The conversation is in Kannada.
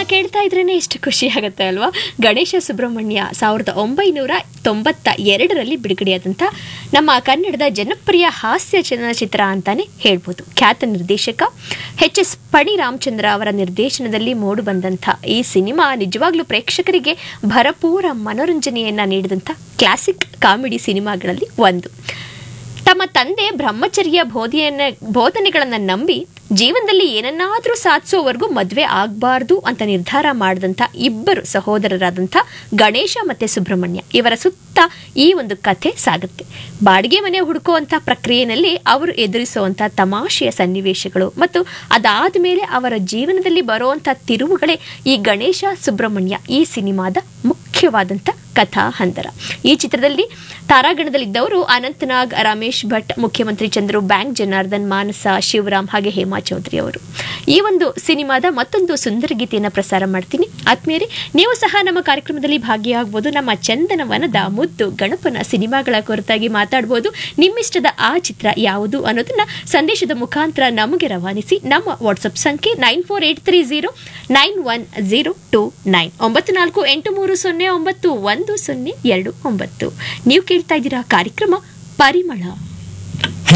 ಕೇಳ್ತಾ ಇದ್ರೇನೆ ಎಷ್ಟು ಖುಷಿ ಆಗುತ್ತೆ ಅಲ್ವಾ ಗಣೇಶ ಸುಬ್ರಹ್ಮಣ್ಯ ಸಾವಿರದ ಒಂಬೈನೂರ ತೊಂಬತ್ತ ಎರಡರಲ್ಲಿ ಬಿಡುಗಡೆಯಾದಂಥ ನಮ್ಮ ಕನ್ನಡದ ಜನಪ್ರಿಯ ಹಾಸ್ಯ ಚಲನಚಿತ್ರ ಅಂತಾನೆ ಹೇಳ್ಬೋದು ಖ್ಯಾತ ನಿರ್ದೇಶಕ ಎಚ್ ಎಸ್ ಪಣಿ ರಾಮಚಂದ್ರ ಅವರ ನಿರ್ದೇಶನದಲ್ಲಿ ಮೂಡಿ ಬಂದಂಥ ಈ ಸಿನಿಮಾ ನಿಜವಾಗ್ಲೂ ಪ್ರೇಕ್ಷಕರಿಗೆ ಭರಪೂರ ಮನೋರಂಜನೆಯನ್ನ ನೀಡಿದಂಥ ಕ್ಲಾಸಿಕ್ ಕಾಮಿಡಿ ಸಿನಿಮಾಗಳಲ್ಲಿ ಒಂದು ತಮ್ಮ ತಂದೆ ಬ್ರಹ್ಮಚರ್ಯ ಬೋಧೆಯನ್ನ ಬೋಧನೆಗಳನ್ನು ನಂಬಿ ಜೀವನದಲ್ಲಿ ಏನನ್ನಾದರೂ ಸಾಧಿಸೋವರೆಗೂ ಮದುವೆ ಆಗಬಾರ್ದು ಅಂತ ನಿರ್ಧಾರ ಮಾಡಿದಂಥ ಇಬ್ಬರು ಸಹೋದರರಾದಂಥ ಗಣೇಶ ಮತ್ತೆ ಸುಬ್ರಹ್ಮಣ್ಯ ಇವರ ಸುತ್ತ ಈ ಒಂದು ಕಥೆ ಸಾಗುತ್ತೆ ಬಾಡಿಗೆ ಮನೆ ಹುಡುಕುವಂಥ ಪ್ರಕ್ರಿಯೆಯಲ್ಲಿ ಅವರು ಎದುರಿಸುವಂಥ ತಮಾಷೆಯ ಸನ್ನಿವೇಶಗಳು ಮತ್ತು ಅದಾದ ಮೇಲೆ ಅವರ ಜೀವನದಲ್ಲಿ ಬರುವಂಥ ತಿರುವುಗಳೇ ಈ ಗಣೇಶ ಸುಬ್ರಹ್ಮಣ್ಯ ಈ ಸಿನಿಮಾದ ಮುಖ್ಯವಾದಂಥ ಕಥಾ ಹಂದರ ಈ ಚಿತ್ರದಲ್ಲಿ ತಾರಾಗಣದಲ್ಲಿದ್ದವರು ಅನಂತನಾಗ್ ರಮೇಶ್ ಭಟ್ ಮುಖ್ಯಮಂತ್ರಿ ಚಂದ್ರು ಬ್ಯಾಂಕ್ ಜನಾರ್ದನ್ ಮಾನಸ ಶಿವರಾಮ್ ಹಾಗೆ ಹೇಮಾ ಚೌಧರಿ ಅವರು ಈ ಒಂದು ಸಿನಿಮಾದ ಮತ್ತೊಂದು ಸುಂದರ ಗೀತೆಯನ್ನು ಪ್ರಸಾರ ಮಾಡ್ತೀನಿ ಆದ್ಮೇಲೆ ನೀವು ಸಹ ನಮ್ಮ ಕಾರ್ಯಕ್ರಮದಲ್ಲಿ ಭಾಗಿಯಾಗಬಹುದು ನಮ್ಮ ಚಂದನವನದ ಮುದ್ದು ಗಣಪನ ಸಿನಿಮಾಗಳ ಕುರಿತಾಗಿ ಮಾತಾಡ್ಬೋದು ನಿಮ್ಮಿಷ್ಟದ ಆ ಚಿತ್ರ ಯಾವುದು ಅನ್ನೋದನ್ನ ಸಂದೇಶದ ಮುಖಾಂತರ ನಮಗೆ ರವಾನಿಸಿ ನಮ್ಮ ವಾಟ್ಸಪ್ ಸಂಖ್ಯೆ nine four eight three zero nine one zero two nine ಒಂಬತ್ತು ನಾಲ್ಕು ಎಂಟು ಮೂರು ಸೊನ್ನೆ ಒಂಬತ್ತು ಒಂದು ಸೊನ್ನೆ ಎರಡು ಒಂಬತ್ತು ನೀವು ಕೇಳ್ತಾ ಇದ್ದೀರಾ ಕಾರ್ಯಕ್ರಮ ಪರಿಮಳ